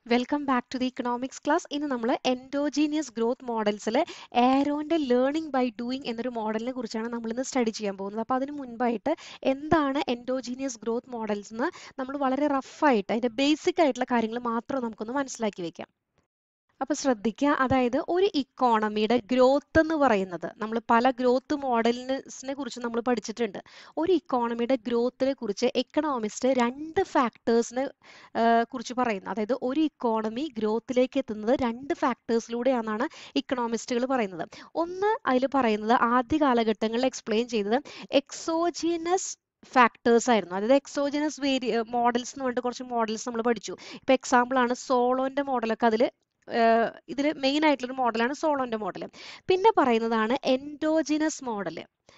welcome back to the economics class ഇന്ന് നമ്മൾ endogenous growth മോഡൽസിൽ എയറോന്റെ ലേണിംഗ് ബൈ ഡൂയിങ് എന്നൊരു മോഡലിനെ കുറിച്ചാണ് നമ്മൾ ഇന്ന് സ്റ്റഡി ചെയ്യാൻ പോകുന്നത് അപ്പോൾ അതിന് മുൻപായിട്ട് എന്താണ് എൻഡോജീനിയസ് ഗ്രോത്ത് മോഡൽസ് എന്ന് നമ്മൾ വളരെ റഫായിട്ട് അതിന്റെ ബേസിക് ആയിട്ടുള്ള കാര്യങ്ങൾ മാത്രം നമുക്കൊന്ന് മനസ്സിലാക്കി വെക്കാം അപ്പൊ ശ്രദ്ധിക്കുക അതായത് ഒരു ഇക്കോണമിയുടെ ഗ്രോത്ത് എന്ന് പറയുന്നത് നമ്മൾ പല ഗ്രോത്ത് മോഡലിനെ കുറിച്ച് നമ്മൾ പഠിച്ചിട്ടുണ്ട് ഒരു ഇക്കോണമിയുടെ ഗ്രോത്തിനെ കുറിച്ച് എക്കണോമിസ്റ്റ് രണ്ട് ഫാക്ടേഴ്സിനെ കുറിച്ച് പറയുന്നു അതായത് ഒരു ഇക്കോണമി ഗ്രോത്തിലേക്ക് എത്തുന്നത് രണ്ട് ഫാക്ടേഴ്സിലൂടെയാണെന്നാണ് ഇക്കണോമിസ്റ്റുകൾ പറയുന്നത് ഒന്ന് അതിൽ പറയുന്നത് ആദ്യ കാലഘട്ടങ്ങളിൽ എക്സ്പ്ലെയിൻ ചെയ്തത് എക്സോജിനസ് ഫാക്ടേഴ്സ് ആയിരുന്നു അതായത് എക്സോജിനസ് വേരി മോഡൽസ് എന്ന് പറഞ്ഞിട്ട് കുറച്ച് മോഡൽസ് നമ്മൾ പഠിച്ചു ഇപ്പൊ എക്സാമ്പിൾ ആണ് സോളോന്റെ മോഡലൊക്കെ അതിൽ ഇതിൽ മെയിൻ ആയിട്ടുള്ളൊരു മോഡലാണ് സോളോന്റെ മോഡൽ പിന്നെ പറയുന്നതാണ് എൻഡോജിനസ് മോഡൽ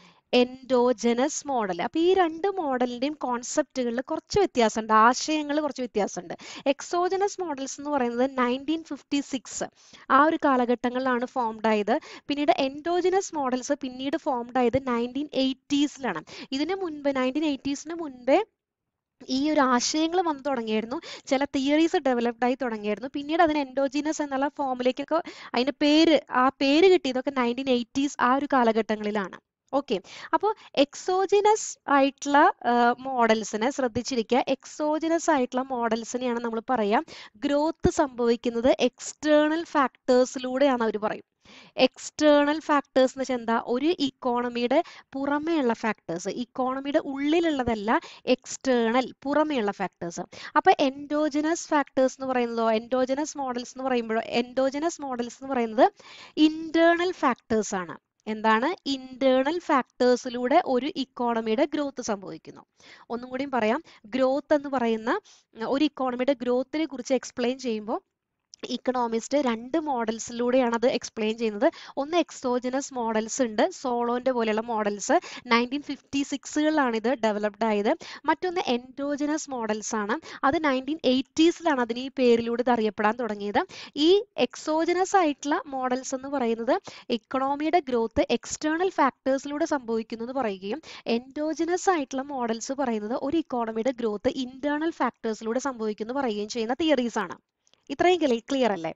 എൻഡോജനസ് മോഡൽ അപ്പൊ ഈ രണ്ട് മോഡലിന്റെയും കോൺസെപ്റ്റുകളിൽ കുറച്ച് വ്യത്യാസമുണ്ട് ആശയങ്ങൾ കുറച്ച് വ്യത്യാസമുണ്ട് എക്സോജനസ് മോഡൽസ് എന്ന് പറയുന്നത് നയൻറ്റീൻ ഫിഫ്റ്റി സിക്സ് ആ ഒരു കാലഘട്ടങ്ങളിലാണ് ഫോംഡ് ആയത് പിന്നീട് എൻഡോജനസ് മോഡൽസ് പിന്നീട് ഫോംഡ് ആയത് നയൻറ്റീൻ എയ്റ്റീസിലാണ് ഇതിന് മുൻപ് നയൻറ്റീൻ എയ്റ്റീസിന് മുൻപേ ഈ ഒരു ആശയങ്ങൾ വന്നു തുടങ്ങിയായിരുന്നു ചില തിയറീസ് ഡെവലപ്ഡ് ആയി തുടങ്ങിയായിരുന്നു പിന്നീട് അതിന് എൻഡോജീനസ് എന്നുള്ള ഫോമിലേക്കൊക്കെ അതിന്റെ പേര് ആ പേര് കിട്ടിയതൊക്കെ നയൻറ്റീൻ എയ്റ്റീസ് ആ ഒരു കാലഘട്ടങ്ങളിലാണ് ഓക്കെ അപ്പോൾ എക്സോജിനസ് ആയിട്ടുള്ള മോഡൽസിനെ ശ്രദ്ധിച്ചിരിക്കുക എക്സോജിനസ് ആയിട്ടുള്ള മോഡൽസിനെയാണ് നമ്മൾ പറയാം ഗ്രോത്ത് സംഭവിക്കുന്നത് എക്സ്റ്റേണൽ ഫാക്ടേഴ്സിലൂടെയാണ് അവർ പറയും എക്സ്റ്റേണൽ ഫാക്ടേഴ്സ് എന്ന് വെച്ചാൽ എന്താ ഒരു ഇക്കോണമിയുടെ പുറമേയുള്ള ഫാക്ടേഴ്സ് ഇക്കോണമിയുടെ ഉള്ളിലുള്ളതല്ല എക്സ്റ്റേണൽ പുറമേയുള്ള ഫാക്ടേഴ്സ് അപ്പൊ എൻഡോജനസ് ഫാക്ടേഴ്സ് എന്ന് പറയുന്നതോ എൻഡോജനസ് മോഡൽസ് എന്ന് പറയുമ്പോഴോ എൻഡോജനസ് മോഡൽസ് എന്ന് പറയുന്നത് ഇന്റേണൽ ഫാക്ടേഴ്സ് ആണ് എന്താണ് ഇന്റേണൽ ഫാക്ടേഴ്സിലൂടെ ഒരു ഇക്കോണമിയുടെ ഗ്രോത്ത് സംഭവിക്കുന്നു ഒന്നും കൂടിയും പറയാം ഗ്രോത്ത് എന്ന് പറയുന്ന ഒരു ഇക്കോണമിയുടെ ഗ്രോത്തിനെ കുറിച്ച് എക്സ്പ്ലെയിൻ ചെയ്യുമ്പോൾ ഇക്കണോമിസ്റ്റ് രണ്ട് മോഡൽസിലൂടെയാണ് അത് എക്സ്പ്ലെയിൻ ചെയ്യുന്നത് ഒന്ന് എക്സോജനസ് മോഡൽസ് ഉണ്ട് സോളോന്റെ പോലെയുള്ള മോഡൽസ് നയൻറ്റീൻ ഫിഫ്റ്റി സിക്സുകളിലാണ് ഇത് ഡെവലപ്ഡ് ആയത് മറ്റൊന്ന് എൻഡോജനസ് മോഡൽസ് ആണ് അത് നയൻറ്റീൻ എയ്റ്റീസിലാണ് അതിന് ഈ പേരിലൂടെ ഇത് അറിയപ്പെടാൻ തുടങ്ങിയത് ഈ എക്സോജനസ് ആയിട്ടുള്ള മോഡൽസ് എന്ന് പറയുന്നത് ഇക്കണോമിയുടെ ഗ്രോത്ത് എക്സ്റ്റേണൽ ഫാക്ടേഴ്സിലൂടെ സംഭവിക്കുന്നു എന്ന് പറയുകയും എൻഡോജനസ് ആയിട്ടുള്ള മോഡൽസ് പറയുന്നത് ഒരു ഇക്കോണമിയുടെ ഗ്രോത്ത് ഇന്റേണൽ ഫാക്ടേഴ്സിലൂടെ സംഭവിക്കുന്നു പറയുകയും ചെയ്യുന്ന തിയറീസ് ആണ് ഇത്രയും ക്ലിയർ അല്ലേ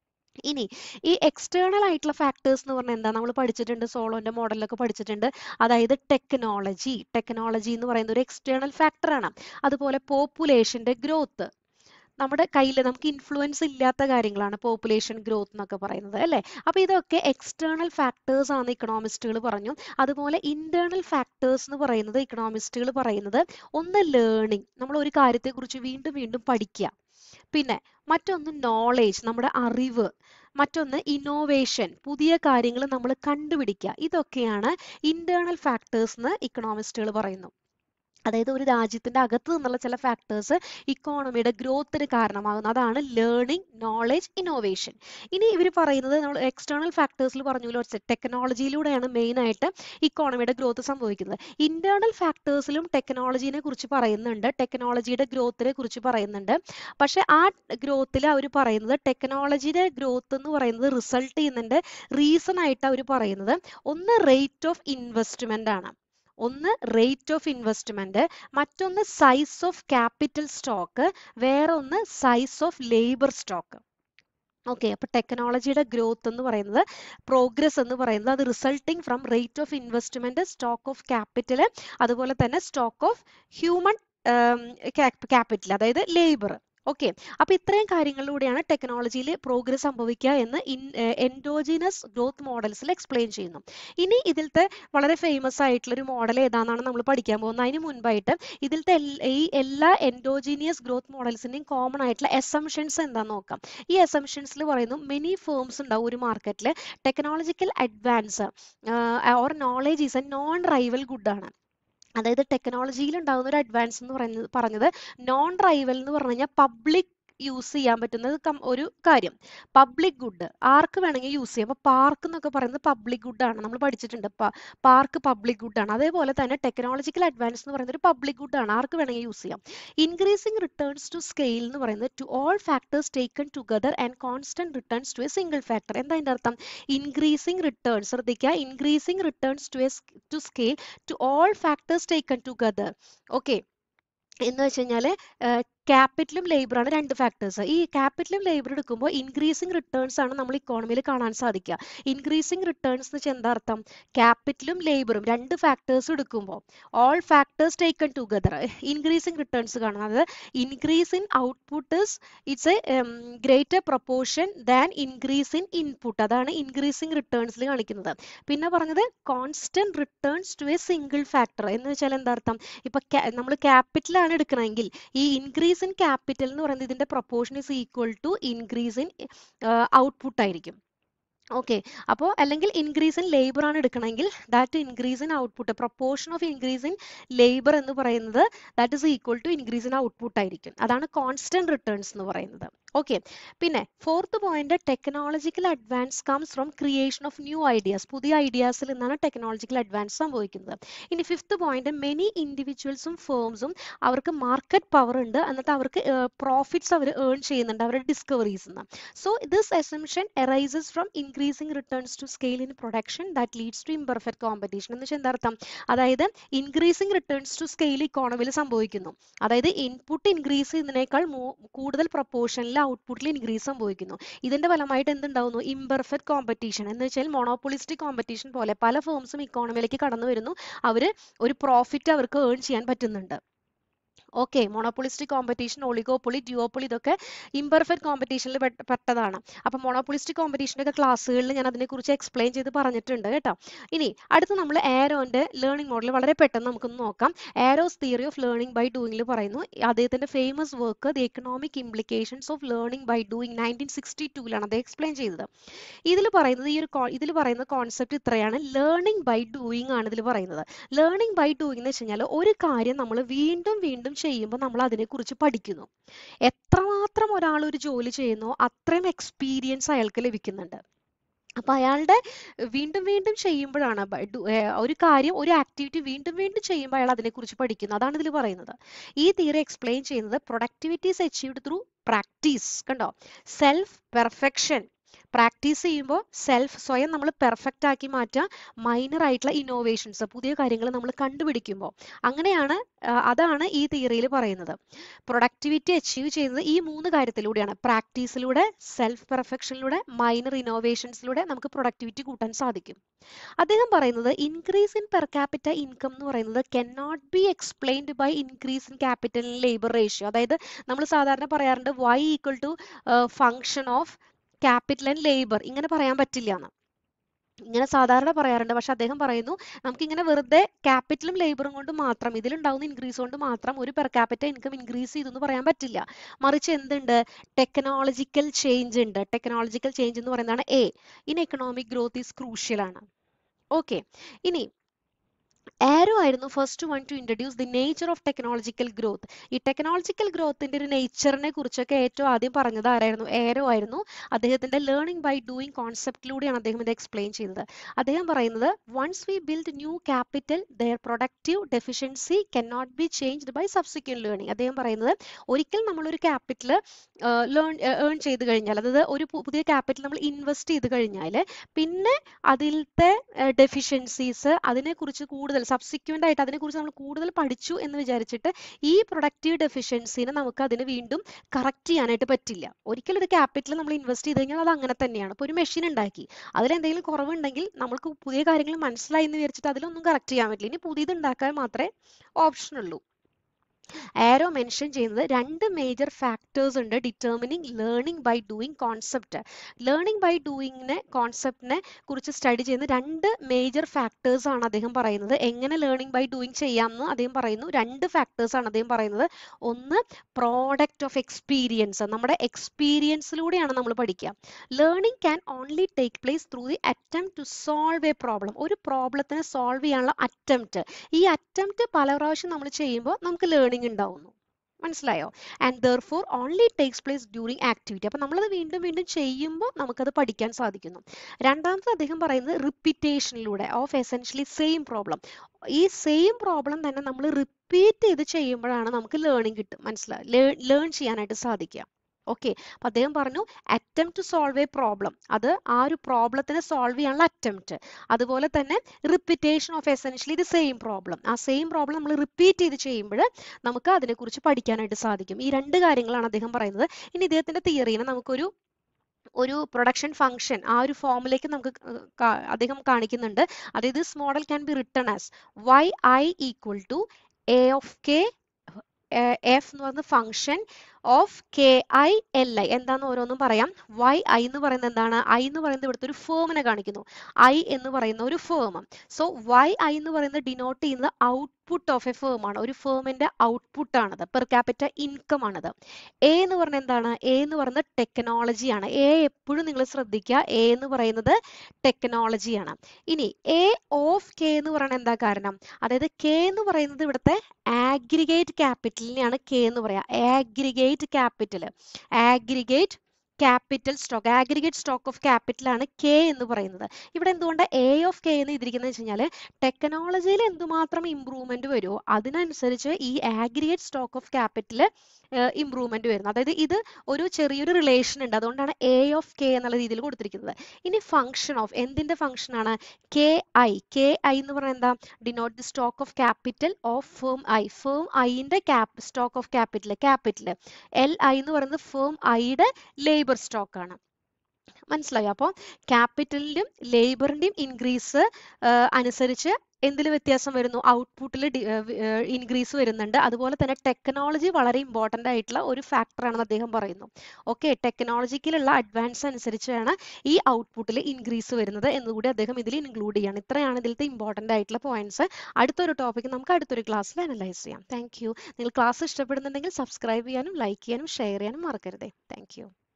ഇനി ഈ എക്സ്റ്റേണൽ ആയിട്ടുള്ള ഫാക്ടേഴ്സ് എന്ന് പറഞ്ഞാൽ എന്താ നമ്മൾ പഠിച്ചിട്ടുണ്ട് സോളോന്റെ മോഡലൊക്കെ പഠിച്ചിട്ടുണ്ട് അതായത് ടെക്നോളജി ടെക്നോളജി എന്ന് പറയുന്ന ഒരു എക്സ്റ്റേണൽ ഫാക്ടറാണ് അതുപോലെ പോപ്പുലേഷന്റെ ഗ്രോത്ത് നമ്മുടെ കയ്യിൽ നമുക്ക് ഇൻഫ്ലുവൻസ് ഇല്ലാത്ത കാര്യങ്ങളാണ് പോപ്പുലേഷൻ ഗ്രോത്ത് എന്നൊക്കെ പറയുന്നത് അല്ലേ അപ്പൊ ഇതൊക്കെ എക്സ്റ്റേണൽ ഫാക്ടേഴ്സ് ആണ് ഇക്കണോമിസ്റ്റുകൾ പറഞ്ഞു അതുപോലെ ഇന്റേണൽ ഫാക്ടേഴ്സ് എന്ന് പറയുന്നത് ഇക്കണോമിസ്റ്റുകൾ പറയുന്നത് ഒന്ന് ലേണിംഗ് നമ്മൾ ഒരു കാര്യത്തെക്കുറിച്ച് വീണ്ടും വീണ്ടും പഠിക്കുക പിന്നെ മറ്റൊന്ന് നോളേജ് നമ്മുടെ അറിവ് മറ്റൊന്ന് ഇന്നോവേഷൻ പുതിയ കാര്യങ്ങൾ നമ്മൾ കണ്ടുപിടിക്കുക ഇതൊക്കെയാണ് ഇന്റേണൽ ഫാക്ടേഴ്സ് എന്ന് ഇക്കണോമിസ്റ്റുകൾ പറയുന്നു അതായത് ഒരു രാജ്യത്തിന്റെ അകത്ത് നിന്നുള്ള ചില ഫാക്ടേഴ്സ് ഇക്കോണമിയുടെ ഗ്രോത്തിന് കാരണമാകുന്നു അതാണ് ലേണിംഗ് നോളേജ് ഇന്നോവേഷൻ ഇനി ഇവർ പറയുന്നത് നമ്മൾ എക്സ്റ്റേണൽ ഫാക്ടേഴ്സിൽ പറഞ്ഞല്ലോ ടെക്നോളജിയിലൂടെയാണ് മെയിൻ ആയിട്ട് ഇക്കോണമിയുടെ ഗ്രോത്ത് സംഭവിക്കുന്നത് ഇന്റേണൽ ഫാക്ടേഴ്സിലും ടെക്നോളജിനെ കുറിച്ച് പറയുന്നുണ്ട് ടെക്നോളജിയുടെ ഗ്രോത്തിനെ കുറിച്ച് പറയുന്നുണ്ട് പക്ഷെ ആ ഗ്രോത്തിൽ അവർ പറയുന്നത് ടെക്നോളജിയുടെ ഗ്രോത്ത് എന്ന് പറയുന്നത് റിസൾട്ട് ചെയ്യുന്നതിന്റെ റീസൺ ആയിട്ട് അവർ പറയുന്നത് ഒന്ന് റേറ്റ് ഓഫ് ഇൻവെസ്റ്റ്മെന്റ് ആണ് ഒന്ന് റേറ്റ് ഓഫ് ഇൻവെസ്റ്റ്മെന്റ് മറ്റൊന്ന് സൈസ് ഓഫ് ക്യാപിറ്റൽ സ്റ്റോക്ക് വേറെ ഒന്ന് size of labour stock okay അപ്പൊ ടെക്നോളജിയുടെ ഗ്രോത്ത് എന്ന് പറയുന്നത് പ്രോഗ്രസ് എന്ന് പറയുന്നത് അത് resulting from rate of investment stock of capital അതുപോലെ തന്നെ സ്റ്റോക്ക് ഓഫ് ഹ്യൂമൻ ക്യാപിറ്റൽ അതായത് ലേബർ ഓക്കെ അപ്പൊ ഇത്രയും കാര്യങ്ങളിലൂടെയാണ് ടെക്നോളജിയിൽ പ്രോഗ്രസ് സംഭവിക്കുക എന്ന് എൻഡോജിനസ് ഗ്രോത്ത് മോഡൽസിൽ എക്സ്പ്ലെയിൻ ചെയ്യുന്നു ഇനി ഇതിലത്തെ വളരെ ഫേമസ് ആയിട്ടുള്ള ഒരു മോഡൽ ഏതാണെന്നാണ് നമ്മൾ പഠിക്കാൻ പോകുന്നത് അതിന് മുൻപായിട്ട് ഇതിലത്തെ ഈ എല്ലാ എൻഡോജീനിയസ് ഗ്രോത്ത് മോഡൽസിന്റെയും കോമൺ ആയിട്ടുള്ള എസംഷൻസ് എന്താന്ന് നോക്കാം ഈ എസംഷൻസിൽ പറയുന്നു മെനി ഫേംസ് ഉണ്ടാവും ഒരു മാർക്കറ്റിൽ technological advance or knowledge is a non rival good ആണ് അതായത് ടെക്നോളജിയിൽ ഉണ്ടാകുന്ന ഒരു അഡ്വാൻസ് എന്ന് പറയുന്നത് പറഞ്ഞത് നോൺ റൈവൽ എന്ന് പറഞ്ഞു കഴിഞ്ഞാൽ പബ്ലിക് യൂസ് ചെയ്യാൻ പറ്റുന്നത് ഒരു കാര്യം പബ്ലിക് ഗുഡ് ആർക്ക് വേണമെങ്കിൽ യൂസ് ചെയ്യാം അപ്പൊ പാർക്ക് എന്നൊക്കെ പറയുന്നത് പബ്ലിക് ഗുഡ് ആണ് നമ്മൾ പഠിച്ചിട്ടുണ്ട് പാർക്ക് പബ്ലിക് ഗുഡ് ആണ് അതേപോലെ തന്നെ ടെക്നോളജിക്കൽ അഡ്വാൻസ് എന്ന് പറയുന്നത് ഒരു പബ്ലിക് ഗുഡ് ആണ് ആർക്ക് വേണമെങ്കിൽ യൂസ് ചെയ്യാം ഇൻക്രീസിംഗ് റിട്ടേൺസ് ടു സ്കെയിൽ എന്ന് പറയുന്നത് to all factors taken together and constant returns to a single factor എന്താ അതിന്റെ അർത്ഥം ഇൻക്രീസിംഗ് റിട്ടേൺസ് ശ്രദ്ധിക്കുക increasing returns to a to scale to all factors taken together okay എന്ന് വെച്ച് കഴിഞ്ഞാൽ ക്യാപിറ്റലും ലേബറാണ് രണ്ട് ഫാക്ടേഴ്സ് ഈ ക്യാപിറ്റലും ലേബർ എടുക്കുമ്പോൾ ഇൻക്രീസിങ് റിട്ടേൺസ് ആണ് നമ്മൾ ഇക്കോണമിയിൽ കാണാൻ സാധിക്കുക ഇൻക്രീസിങ് റിട്ടേൺസ് എന്ന് വെച്ചാൽ എന്താ അർത്ഥം ക്യാപിറ്റലും ലേബറും രണ്ട് ഫാക്ടേഴ്സ് എടുക്കുമ്പോൾ all factors taken together increasing returns കാണുന്നത് increase in output is it's a greater proportion than increase in input അതാണ് ഇൻക്രീസിങ് റിട്ടേൺസിൽ കാണിക്കുന്നത് പിന്നെ പറഞ്ഞത് constant returns to a single factor എന്ന് വെച്ചാൽ എന്താ അർത്ഥം ഇപ്പൊ നമ്മൾ ക്യാപിറ്റലാണ് എടുക്കണമെങ്കിൽ ഈ ഇൻക്രീസ് ഇൻ ക്യാപിറ്റൽ എന്ന് പറയുന്നത് ഇതിന്റെ proportion is equal to increase in output ആയിരിക്കും ഓക്കെ അപ്പോൾ അല്ലെങ്കിൽ ഇൻക്രീസ് ഇൻ ലേബർ ആണ് എടുക്കണമെങ്കിൽ that increase in output proportion of increase in labour എന്ന് പറയുന്നത് that is equal to increase in output ആയിരിക്കും അതാണ് കോൺസ്റ്റന്റ് റിട്ടേൺസ് എന്ന് പറയുന്നത് ഓക്കെ പിന്നെ fourth point technological advance comes from creation of new ideas പുതിയ ഐഡിയാസിൽ നിന്നാണ് ടെക്നോളജിക്കൽ അഡ്വാൻസ് സംഭവിക്കുന്നത് ഇനി ഫിഫ്ത്ത് പോയിന്റ് മെനി ഇൻഡിവിജ്വൽസും ഫേംസും അവർക്ക് മാർക്കറ്റ് പവർ ഉണ്ട് എന്നിട്ട് അവർക്ക് പ്രോഫിറ്റ്സ് അവർ ഏൺ ചെയ്യുന്നുണ്ട് അവരുടെ ഡിസ്കവറീസ് നിന്ന് so this assumption arises from increasing returns to scale in production that leads to imperfect competition എന്ന് വെച്ചാൽ എന്താ അർത്ഥം അതായത് ഇൻക്രീസിംഗ് റിട്ടേൺസ് ടു സ്കെയിൽ ഇക്കോണമിയിൽ സംഭവിക്കുന്നു അതായത് ഇൻപുട്ട് ഇൻക്രീസ് ചെയ്യുന്നതിനേക്കാൾ കൂടുതൽ പ്രൊപ്പോർഷനിൽ ഔട്ട്പുട്ടിൽ ഇൻക്രീസ് സംഭവിക്കുന്നു ഇതിന്റെ ഫലമായിട്ട് എന്തുണ്ടാവുന്നു ഇംപെർഫെക്റ്റ് കോമ്പറ്റീഷൻ എന്ന് വെച്ചാൽ മൊണോപ്പൊളിസ്റ്റിക് കോമ്പറ്റീഷൻ പോലെ പല ഫേംസും ഇക്കോണമിയിലേക്ക് കടന്നു വരുന്നു അവർ ഒരു പ്രോഫിറ്റ് അവർക്ക് ഏൺ ചെയ്യാൻ പറ്റുന്നുണ്ട് okay monopolistic competition oligopoly duopoly ഇതൊക്കെ ഇംപെർഫെക്റ്റ് കോമ്പറ്റീഷനിൽ പെട്ടതാണ് അപ്പം മൊണോപ്പൊളിസ്റ്റിക് കോമ്പറ്റീഷൻ്റെ ഒക്കെ ക്ലാസ്സുകളിൽ ഞാൻ അതിനെക്കുറിച്ച് എക്സ്പ്ലെയിൻ ചെയ്ത് പറഞ്ഞിട്ടുണ്ട് കേട്ടോ ഇനി അടുത്ത് നമ്മൾ ആരോന്റെ ലേണിംഗ് മോഡൽ വളരെ പെട്ടെന്ന് നമുക്കൊന്ന് നോക്കാം Arrow's theory of learning by ഡൂയിങ്ങിൽ പറയുന്നു അദ്ദേഹത്തിന്റെ famous work the economic implications of learning by doing nineteen sixty ടൂവിലാണ് അത് എക്സ്പ്ലെയിൻ ചെയ്തത് ഇതിൽ പറയുന്നത് ഈ ഒരു ഇതിൽ പറയുന്ന കോൺസെപ്റ്റ് ഇത്രയാണ് ലേണിംഗ് ബൈ ഡൂയിങ് ആണ് ഇതിൽ പറയുന്നത് ലേണിംഗ് ബൈ ഡൂയിങ് എന്ന് വെച്ച് കഴിഞ്ഞാൽ ഒരു കാര്യം നമ്മൾ വീണ്ടും വീണ്ടും ചെയ്യുമ്പോൾ നമ്മൾ അതിനെക്കുറിച്ച് പഠിക്കുന്നു എത്രമാത്രം ഒരാൾ ഒരു ജോലി ചെയ്യുന്നോ അത്രയും എക്സ്പീരിയൻസ് അയാൾക്ക് ലഭിക്കുന്നുണ്ട് അപ്പൊ അയാളുടെ വീണ്ടും വീണ്ടും ചെയ്യുമ്പോഴാണ് ഒരു കാര്യം ഒരു ആക്ടിവിറ്റി വീണ്ടും വീണ്ടും ചെയ്യുമ്പോൾ അയാൾ അതിനെക്കുറിച്ച് പഠിക്കുന്നു അതാണ് ഇതിൽ പറയുന്നത് ഈ തിയറി എക്സ്പ്ലെയിൻ ചെയ്യുന്നത് productivity is achieved through practice കണ്ടോ സെൽഫ് പെർഫെക്ഷൻ പ്രാക്ടീസ് ചെയ്യുമ്പോൾ സെൽഫ് സ്വയം നമ്മൾ പെർഫെക്റ്റ് ആക്കി മാറ്റുക മൈനർ ആയിട്ടുള്ള ഇന്നോവേഷൻസ് പുതിയ കാര്യങ്ങൾ നമ്മൾ കണ്ടുപിടിക്കുമ്പോൾ അങ്ങനെയാണ് അതാണ് ഈ തിയറിയിൽ പറയുന്നത് പ്രൊഡക്ടിവിറ്റി അച്ചീവ് ചെയ്യുന്നത് ഈ മൂന്ന് കാര്യത്തിലൂടെയാണ് പ്രാക്ടീസിലൂടെ സെൽഫ് പെർഫെക്ഷനിലൂടെ മൈനർ ഇന്നോവേഷൻസിലൂടെ നമുക്ക് പ്രൊഡക്ടിവിറ്റി കൂട്ടാൻ സാധിക്കും അദ്ദേഹം പറയുന്നത് increase in per capita income എന്ന് പറയുന്നത് can not be explained by increase in capital labour ratio അതായത് നമ്മൾ സാധാരണ പറയാറുണ്ട് Y equal to function of capital and labour ഇങ്ങനെ പറയാൻ പറ്റില്ല എന്ന് ഇങ്ങനെ സാധാരണ പറയാറുണ്ട് പക്ഷെ അദ്ദേഹം പറയുന്നു നമുക്ക് ഇങ്ങനെ വെറുതെ ക്യാപിറ്റലും ലേബറും കൊണ്ട് മാത്രം ഇതിലുണ്ടാവുന്ന ഇൻക്രീസ് കൊണ്ട് മാത്രം ഒരു പെർ ക്യാപിറ്റ ഇൻകം ഇൻക്രീസ് ചെയ്തു എന്ന് പറയാൻ പറ്റില്ല മറിച്ച് എന്തുണ്ട് ടെക്നോളജിക്കൽ ചേഞ്ച് ഉണ്ട് ടെക്നോളജിക്കൽ ചേഞ്ച് എന്ന് പറയുന്നതാണ് a in economic growth is crucial ആണ് ഓക്കെ ഇനി ആരോ ആയിരുന്നു first one to introduce the nature of technological growth ഈ ടെക്നോളജിക്കൽ ഗ്രോത്തിന്റെ ഒരു നേച്ചറിനെ കുറിച്ചൊക്കെ ഏറ്റവും ആദ്യം പറഞ്ഞത് ആരായിരുന്നു ആരോ ആയിരുന്നു അദ്ദേഹത്തിന്റെ ലേണിംഗ് ബൈ ഡൂയിങ് കോൺസെപ്റ്റിലൂടെയാണ് അദ്ദേഹം ഇത് എക്സ്പ്ലെയിൻ ചെയ്തത് അദ്ദേഹം പറയുന്നത് once we build new capital their productive deficiency can not be changed by subsequent learning അദ്ദേഹം പറയുന്നത് ഒരിക്കൽ നമ്മളൊരു ക്യാപിറ്റൽ ലേൺ ഏൺ ചെയ്ത് കഴിഞ്ഞാൽ അതായത് ഒരു പുതിയ ക്യാപിറ്റൽ നമ്മൾ ഇൻവെസ്റ്റ് ചെയ്ത് കഴിഞ്ഞാൽ പിന്നെ അതിലത്തെ ഡെഫിഷ്യൻസീസ് അതിനെക്കുറിച്ച് കൂടുതൽ സബ്സിക്വന്റ് ആയിട്ട് അതിനെക്കുറിച്ച് നമ്മൾ കൂടുതൽ പഠിച്ചു എന്ന് വിചാരിച്ചിട്ട് ഈ പ്രൊഡക്റ്റീവ് ഡെഫിഷ്യൻസിനെ നമുക്ക് അതിന് വീണ്ടും കറക്റ്റ് ചെയ്യാനായിട്ട് പറ്റില്ല ഒരിക്കലും ഒരു ക്യാപിറ്റൽ നമ്മൾ ഇൻവെസ്റ്റ് ചെയ്ത് കഴിഞ്ഞാൽ അത് അങ്ങനെ തന്നെയാണ് ഇപ്പോൾ ഒരു മെഷീൻ ഉണ്ടാക്കി അതിൽ എന്തെങ്കിലും കുറവുണ്ടെങ്കിൽ നമുക്ക് പുതിയ കാര്യങ്ങൾ മനസ്സിലായി എന്ന് വിചാരിച്ചിട്ട് അതിലൊന്നും കറക്റ്റ് ചെയ്യാൻ പറ്റില്ല ഇനി പുതിയത് ഉണ്ടാക്കാൻ മാത്രമേ ഓപ്ഷൻ ഉള്ളൂ ആരോ മെൻഷൻ ചെയ്യുന്നത് രണ്ട് മേജർ ഫാക്ടേഴ്സ് ഉണ്ട് determining learning by doing concept learning by ഡൂയിങ്ങിനെ കോൺസെപ്റ്റിനെ കുറിച്ച് സ്റ്റഡി ചെയ്യുന്ന രണ്ട് മേജർ ഫാക്ടേഴ്സ് ആണ് അദ്ദേഹം പറയുന്നത് എങ്ങനെ ലേണിംഗ് ബൈ ഡൂയിങ് ചെയ്യാമെന്ന് അദ്ദേഹം പറയുന്നു രണ്ട് ഫാക്ടേഴ്സ് ആണ് അദ്ദേഹം പറയുന്നത് ഒന്ന് പ്രോഡക്റ്റ് ഓഫ് എക്സ്പീരിയൻസ് നമ്മുടെ എക്സ്പീരിയൻസിലൂടെയാണ് നമ്മൾ പഠിക്കുക learning can only take place through the attempt to solve a problem ഒരു പ്രോബ്ലത്തിനെ സോൾവ് ചെയ്യാനുള്ള അറ്റംപ്റ്റ് ഈ അറ്റംപ്റ്റ് പല പ്രാവശ്യം നമ്മൾ ചെയ്യുമ്പോൾ നമുക്ക് ലേണിംഗ് ഉണ്ടാവുന്നു മനസ്സിലായോ and therefore only takes place during activity അപ്പം നമ്മളത് വീണ്ടും വീണ്ടും ചെയ്യുമ്പോൾ നമുക്കത് പഠിക്കാൻ സാധിക്കുന്നു രണ്ടാമത്തെ അദ്ദേഹം പറയുന്നത് റിപ്പീറ്റേഷനിലൂടെ ഓഫ് എസെൻഷ്യലി സെയിം പ്രോബ്ലം ഈ സെയിം പ്രോബ്ലം തന്നെ നമ്മൾ റിപ്പീറ്റ് ചെയ്ത് ചെയ്യുമ്പോഴാണ് നമുക്ക് ലേണിംഗ് കിട്ടും മനസ്സിലായി ലേൺ ചെയ്യാനായിട്ട് സാധിക്കുക ഓക്കെ അപ്പൊ അദ്ദേഹം പറഞ്ഞു attempt to solve a problem അത് ആ ഒരു പ്രോബ്ലത്തിനെ സോൾവ് ചെയ്യാനുള്ള അറ്റംപ്റ്റ് അതുപോലെ തന്നെ repetition of essentially the same problem ആ സെയിം പ്രോബ്ലം നമ്മൾ റിപ്പീറ്റ് ചെയ്ത് ചെയ്യുമ്പോൾ നമുക്ക് അതിനെക്കുറിച്ച് പഠിക്കാനായിട്ട് സാധിക്കും ഈ രണ്ട് കാര്യങ്ങളാണ് അദ്ദേഹം പറയുന്നത് ഇനി ഇദ്ദേഹത്തിന്റെ തിയറീനെ നമുക്കൊരു ഒരു പ്രൊഡക്ഷൻ ഫംഗ്ഷൻ ആ ഒരു ഫോമിലേക്ക് നമുക്ക് കാ- അദ്ദേഹം കാണിക്കുന്നുണ്ട് അതായത് this model can be written as Y I equal to a of K F എന്ന് പറയുന്ന function of K I L I എന്താന്ന് ഓരോന്നും പറയാം വൈ ഐ എന്ന് പറയുന്നത് എന്താണ് ഐ എന്ന് പറയുന്നത് ഇവിടുത്തെ ഒരു ഫേമിനെ കാണിക്കുന്നു ഐ എന്ന് പറയുന്ന ഒരു ഫേം സോ വൈ ഐ എന്ന് പറയുന്നത് ഡിനോട്ട് ചെയ്യുന്നത് ഔട്ട്പുട്ട് ഓഫ് എ ഫേം ആണ് ഒരു ഫേമിന്റെ ഔട്ട്പുട്ട് ആണത് പെർ ക്യാപിറ്റ ഇൻകം ആണത് എ എന്ന് പറയുന്നത് എന്താണ് എ എന്ന് പറയുന്നത് ടെക്നോളജിയാണ് എ എപ്പോഴും നിങ്ങൾ ശ്രദ്ധിക്കുക എ എന്ന് പറയുന്നത് ടെക്നോളജിയാണ് ഇനി എ ഓഫ് കെ എന്ന് പറയുന്നത് എന്താ കാരണം അതായത് കെ എന്ന് പറയുന്നത് ഇവിടുത്തെ ആഗ്രിഗേറ്റ് ക്യാപിറ്റലിനെയാണ് കെ എന്ന് പറയാ aggregate capital aggregate capital stock aggregate stock of capital ആണ് കെ എന്ന് പറയുന്നത് ഇവിടെ എന്തുകൊണ്ട് എ ഓഫ് കെ എന്ന് ഇതിരിക്കുന്നത് വെച്ച് കഴിഞ്ഞാൽ ടെക്നോളജിയിൽ എന്തുമാത്രം ഇമ്പ്രൂവ്മെന്റ് വരുമോ അതിനനുസരിച്ച് ഈ aggregate stock of capital improvement വരുന്നു അതായത് ഇത് ഒരു ചെറിയൊരു റിലേഷൻ ഉണ്ട് അതുകൊണ്ടാണ് എ ഓഫ് കെ എന്നുള്ള രീതിയിൽ കൊടുത്തിരിക്കുന്നത് ഇനി ഫംഗ്ഷൻ ഓഫ് എന്തിന്റെ ഫംഗ്ഷൻ ആണ് കെ ഐ കെ ഐ എന്ന് പറയുന്നത് എന്താ denote the stock of capital of firm I firm ഐന്റെ cap stock of capital capital L I എന്ന് പറയുന്നത് ഫേം ഐയുടെ ലേബർ സ്റ്റോക്ക് ആണ് മനസ്സിലായോ അപ്പോൾ ക്യാപിറ്റലിന്റെയും ലേബറിന്റെയും ഇൻക്രീസ് അനുസരിച്ച് എന്തിൽ വ്യത്യാസം വരുന്നു ഔട്ട്പുട്ടിൽ ഇൻക്രീസ് വരുന്നുണ്ട് അതുപോലെ തന്നെ ടെക്നോളജി വളരെ ഇമ്പോർട്ടൻ്റ് ആയിട്ടുള്ള ഒരു ഫാക്ടർ ആണെന്ന് അദ്ദേഹം പറയുന്നു ഓക്കെ ടെക്നോളജിക്കലുള്ള അഡ്വാൻസ് അനുസരിച്ചാണ് ഈ ഔട്ട്പുട്ടിൽ ഇൻക്രീസ് വരുന്നത് എന്നുകൂടി അദ്ദേഹം ഇതിൽ ഇൻക്ലൂഡ് ചെയ്യാണ് ഇത്രയാണ് ഇതിലത്തെ ഇമ്പോർട്ടൻ്റ് ആയിട്ടുള്ള പോയിന്റ്സ് അടുത്തൊരു ടോപ്പിക് നമുക്ക് അടുത്തൊരു ക്ലാസ്സിൽ അനലൈസ് ചെയ്യാം താങ്ക് യു നിങ്ങൾ ക്ലാസ് ഇഷ്ടപ്പെടുന്നുണ്ടെങ്കിൽ സബ്സ്ക്രൈബ് ചെയ്യാനും ലൈക്ക് ചെയ്യാനും ഷെയർ ചെയ്യാനും മറക്കരുതേ താങ്ക്